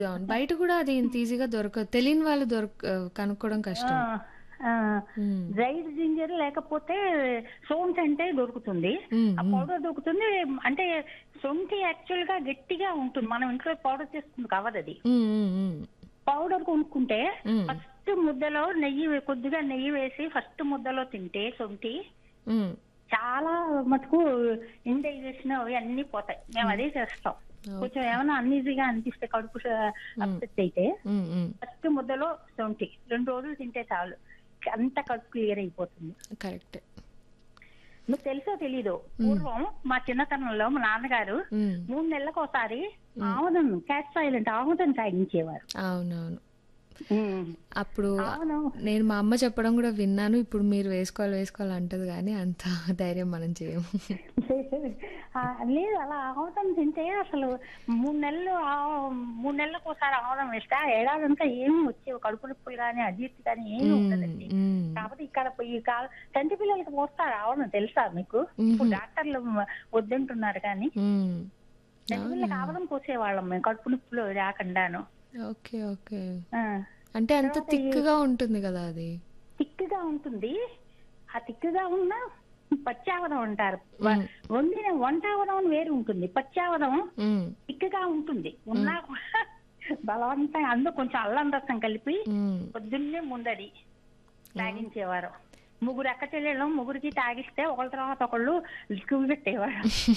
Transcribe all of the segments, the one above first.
అవును. బయట కూడా అది ఇంత ఈజీగా దొరకదు. తెలియని వాళ్ళు దొరక కనుక్కోవడం ఆ, కష్టం. ఆ, హ్మ్. డ్రైడ్ జింజర్ లేకపోతే సోంట్ అంటే దొరుకుతుంది హ్మ్. ఆ హ్మ్. పౌడర్ దొరుకుతుంది అంటే సొంటి యాక్చువల్ గా గట్టిగా ఉంటుంది మనం ఇంట్లో పౌడర్ చేసుకుంది కావదు అది హ్మ్. హ్మ్. హ్మ్. పౌడర్ కొనుక్కుంటే హ్మ్. ఫస్ట్ ముద్దలో నెయ్యి వే- కొద్దిగా నెయ్యి వేసి ఫస్ట్ ముద్దలో తింటే సొంటి హ్మ్. చాలా మటుకు ఇండైజెషన్ అవి అన్ని పోతాయి మేము అదే చేస్తాం కొంచెం ఏమైనా అన్ఈజీగా అనిపిస్తే కడుపు అప్సెట్ అయితే హ్మ్. హ్మ్. ఫస్ట్ ముద్దలో సొంటి రెండు రోజులు తింటే చాలు అంత కడుపు క్లియర్ అయిపోతుంది కరెక్టే. మీకు తెలుసో తెలీదో పూర్వం మా చిన్నతనంలో మా నాన్నగారు హ్మ్. మూడు నెలలకు ఒకసారి ఆముదం క్యాట్ ఆయిల్ అంటే ఆముదం తాగించేవారు అవునవును. అప్పుడు అవును నేను మా అమ్మ చెప్పడం కూడా విన్నాను. ఇప్పుడు మీరు వేసుకోవాలి వేసుకోవాలి అంటది గానీ అంత ధైర్యం మనం చేయము. ఆ, లేదు అలా ఆముదం తింటే అసలు మూడు నెలలు ఆ- మూడు నెలలకు ఒకసారి ఆముదం వేస్తే ఆ ఏడాదంతా ఏమి వచ్చేవి కడుపు నొప్పులు కానీ అజీర్తి కానీ ఏమి ఉండదండి హ్మ్. కాకపోతే ఇక్కడ ఈ కాల చంటి పిల్లలకి పోస్తారు అవును తెలుసా మీకు ఇప్పుడు డాక్టర్లు వద్దంటున్నారు కానీ హ్మ్. చంటి పిల్లలకి ఆవదం పోసేవాళ్ళం మేము కడుపు నొప్పులు రాకుండాను ఓకే. ఓకే. ఆ, అంటే అంత థిక్‌గా ఉంటుంది కదా అది. తిక్కుగా ఉంటుంది ఆ తిక్కుగా ఉన్న పచ్చావదం అంటారు వ- వండిన వంటావదం అని వేరు ఉంటుంది పచ్చావదం హ్మ్. తిక్కుగా ఉంటుంది ఉన్నా కూడా బలవంతంగా అందులో కొంచెం అల్లం రసం కలిపి హ్మ్. పొద్దున్నే ముందడి తాగించేవారు ముగ్గురు అక్క చెల్లెళ్ళు ముగ్గురికి తాగిస్తే ఒకళ్ళ తర్వాత ఒకళ్ళు లిక్విడ్ పెట్టేవారు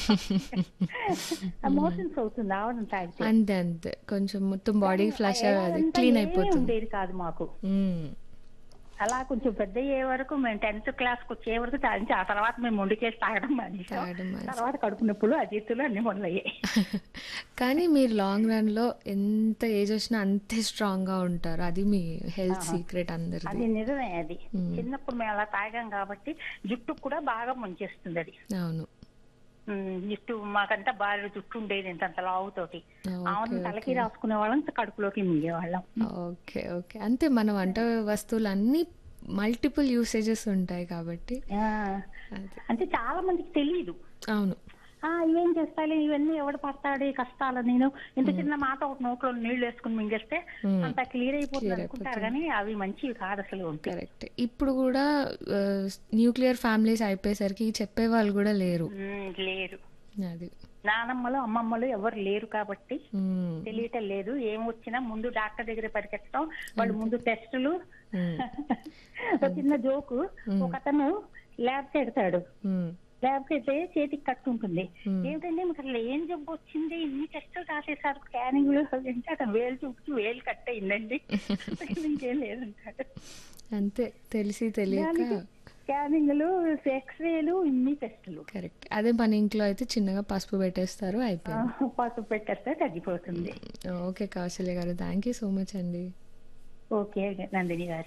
మోషన్స్ అవుతుంది ఆవడం తాగితే అంతే అంతే. కొంచెం మొత్తం బాడీ ఫ్లష్ అది ఏడాదంతా క్లీన్ ఏమీ అయిపోతుంది. ఉండేది కాదు మాకు హ్మ్. అలా కొంచెం పెద్ద అయ్యే వరకు మేము టెన్త్ క్లాస్ కి వచ్చే వరకు తాగించి ఆ తర్వాత మేము మొండికేసి తాగడం మానేసాం తాగడం మానేసాం. తర్వాత కడుపు నొప్పులు అజీర్తులు అన్ని మొదలయ్యాయి కానీ మీరు లాంగ్ రన్ లో ఎంత ఏజ్ వచ్చినా అంతే స్ట్రాంగ్ గా ఉంటారు. అది మీ హెల్త్ సీక్రెట్ అందరిది. అది నిజమే అది చిన్నప్పుడు మేము అలా తాగాం కాబట్టి జుట్టుకు కూడా బాగా ముంచేస్తుంది అది అవును. ఉమ్, జుట్టు మాకంతా బాగా జుట్టు ఉండేది ఇంత లావుతోటి ఓకే, ఆవును తలకి రాసుకునే వాళ్ళం కడుపులోకి మింగేవాళ్ళం ఓకే. ఓకే. అంతే మన వంట వస్తువులు అన్నీ మల్టిపుల్ యూసేజెస్ ఉంటాయి కాబట్టి ఆ, అది. అంటే చాలా మందికి తెలియదు అవును. ఆ ఇవేం చేస్తాయి ఇవన్నీ ఎవడు పడతాడు ఈ కష్టాలు నేను ఇంత చిన్న మాట ఒక నోట్లో నీళ్లు వేసుకుని మింగేస్తే అంత క్లియర్ అయిపోతుంది అనుకుంటారు కానీ అవి మంచివి కాదు అసలు ఒంటికి. కరెక్ట్. ఇప్పుడు కూడా న్యూక్లియర్ ఫ్యామిలీస్ అయిపోయేసరికి చెప్పే వాళ్ళు కూడా లేరు. ఉమ్, లేరు అది. నానమ్మలు అమ్మమ్మలు ఎవరు లేరు కాబట్టి హ్మ్. తెలియటం లేదు ఏం వచ్చినా ముందు డాక్టర్ దగ్గర పరిగెత్తడం వాళ్ళు ముందు టెస్టులు హ్మ్. ఒక చిన్న జోకు ఒక అతను ల్యాబ్ పెడతాడు హ్మ్. ల్యాబ్ అయితే చేతికి కట్టు ఉంటుంది ఏమిటండి మీకు అసలు ఏం జబ్బు వచ్చింది ఇన్ని టెస్టులు రాసేసారు స్కానింగ్ అంటే అతను వేలు చూపించి వేలు కట్ అయిందండి ఇంకేం లేదంటాడు అంతే తెలిసి తెలియక స్కానింగ్లు ఎక్స్రేలు ఇన్ని టెస్టులు కరెక్ట్. అదే మన ఇంట్లో అయితే చిన్నగా పసుపు పెట్టేస్తారు అయిపోయింది. పసుపు పెట్టేస్తే తగ్గిపోతుంది ఓకే కౌశల్య గారు. థ్యాంక్ యూ సో మచ్ అండి. ఓకే నందిని గారు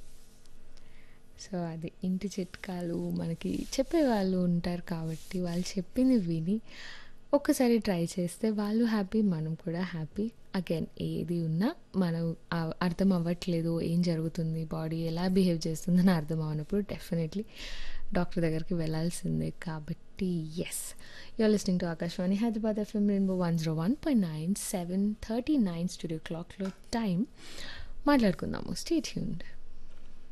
సో అది ఇంటి చిట్కాలు మనకి చెప్పేవాళ్ళు ఉంటారు కాబట్టి వాళ్ళు చెప్పింది విని ఒక్కసారి ట్రై చేస్తే వాళ్ళు హ్యాపీ మనం కూడా హ్యాపీ అగైన్ ఏది ఉన్నా మనం ఆ- అర్థం అవ్వట్లేదు ఏం జరుగుతుంది బాడీ ఎలా బిహేవ్ చేస్తుందని అర్థం అవనప్పుడు డెఫినెట్లీ డాక్టర్ దగ్గరికి వెళ్ళాల్సిందే కాబట్టి yes you're listening to Akashvani Hyderabad FM rainbow one zero one point nine seven thirty nine studio క్లాక్లో టైం మాట్లాడుకుందాము స్టే ట్యూన్డ్